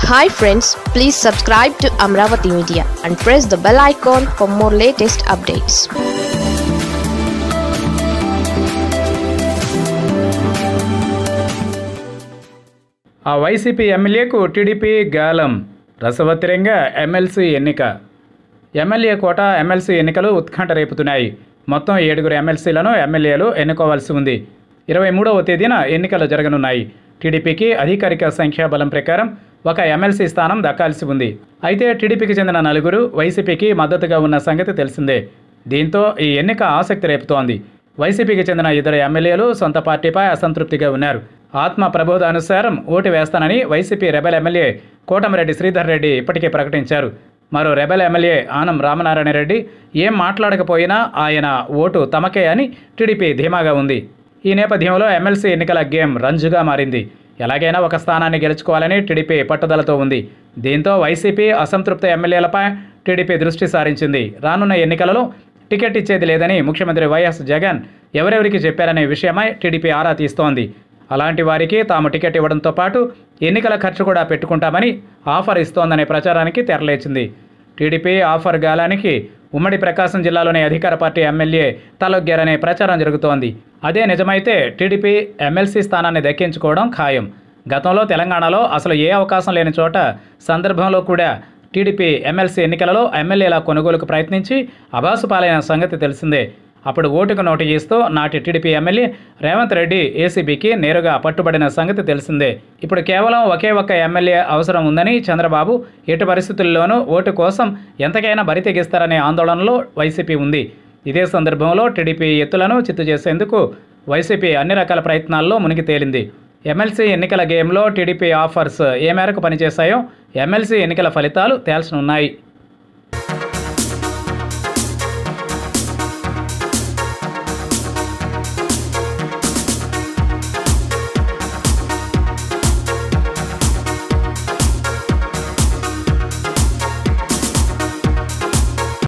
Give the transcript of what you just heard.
hi friends please subscribe to Amaravati media and press the bell icon for more latest updates ఆ YCP ఎమ్మెల్యేకు TDP గాలం రసవత్తరంగా MLC ఎన్నిక MLA కోట MLC ఎన్నికలు ఉత్కంఠ రేపుతున్నాయి మొత్తం ఏడుగురు ఎమ్మెల్సీలను ఎమ్మెల్యేలు ఎన్నుకోవాల్సి ఉంది ఇరవై మూడవ తేదీన ఎన్నికలు జరగనున్నాయి టీడీపీకి అధికారిక సంఖ్యాబలం ప్రకారం ఒక ఎమ్మెల్సీ స్థానం దక్కాల్సి ఉంది అయితే టీడీపీకి చెందిన నలుగురు వైసీపీకి మద్దతుగా ఉన్న సంగతి తెలిసిందే దీంతో ఈ ఎన్నిక ఆసక్తి రేపుతోంది వైసీపీకి చెందిన ఇద్దరు ఎమ్మెల్యేలు సొంత పార్టీపై అసంతృప్తిగా ఉన్నారు ఆత్మ ప్రబోధానుసారం ఓటు వేస్తానని YCP rebel MLA Kotamreddy Sridhar Reddy ఇప్పటికే ప్రకటించారు మరో రెబెల్ ఎమ్మెల్యే ఆనం రామనారాయణ రెడ్డి ఏం మాట్లాడకపోయినా ఆయన ఓటు తమకే అని టీడీపీ ధీమాగా ఉంది ఈ నేపథ్యంలో ఎమ్మెల్సీ ఎన్నికల గేమ్ రంజుగా మారింది ఎలాగైనా ఒక స్థానాన్ని గెలుచుకోవాలని టీడీపీ పట్టుదలతో ఉంది దీంతో వైసీపీ అసంతృప్త ఎమ్మెల్యేలపై టీడీపీ దృష్టి సారించింది రానున్న ఎన్నికలలో టికెట్ ఇచ్చేది లేదని ముఖ్యమంత్రి వైఎస్ జగన్ ఎవరెవరికి చెప్పారనే విషయమై టీడీపీ ఆరా తీస్తోంది అలాంటి వారికి తాము టికెట్ ఇవ్వడంతో పాటు ఎన్నికల ఖర్చు కూడా పెట్టుకుంటామని ఆఫర్ ఇస్తోందనే ప్రచారానికి తెరలేచింది టీడీపీ ఆఫర్ గాలానికి ఉమ్మడి ప్రకాశం జిల్లాలోని అధికార పార్టీ ఎమ్మెల్యే తలొగ్గారనే ప్రచారం జరుగుతోంది అదే నిజమైతే టీడీపీ ఎమ్మెల్సీ స్థానాన్ని దక్కించుకోవడం ఖాయం గతంలో తెలంగాణలో అసలు ఏ అవకాశం లేని చోట సందర్భంలో కూడా టీడీపీ ఎమ్మెల్సీ ఎన్నికలలో ఎమ్మెల్యేల కొనుగోలుకు ప్రయత్నించి అబాసు పాలైన సంగతి తెలిసిందే అప్పుడు ఓటుకు నోటు చేస్తూ నాటి టీడీపీ ఎమ్మెల్యే రేవంత్ రెడ్డి ఏసీబీకి నేరుగా పట్టుబడిన సంగతి తెలిసిందే ఇప్పుడు కేవలం ఒకే ఒక్క ఎమ్మెల్యే అవసరం ఉందని చంద్రబాబు ఎటు పరిస్థితుల్లోనూ ఓటు కోసం ఎంతకైనా బరి తెగిస్తారనే ఆందోళనలో వైసీపీ ఉంది ఇదే సందర్భంలో టీడీపీ ఎత్తులను చిత్తు చేసేందుకు వైసీపీ అన్ని రకాల ప్రయత్నాల్లో మునిగి తేలింది ఎమ్మెల్సీ ఎన్నికల గేమ్లో టీడీపీ ఆఫర్స్ ఏ మేరకు పనిచేశాయో ఎమ్మెల్సీ ఎన్నికల ఫలితాలు తేల్చనున్నాయి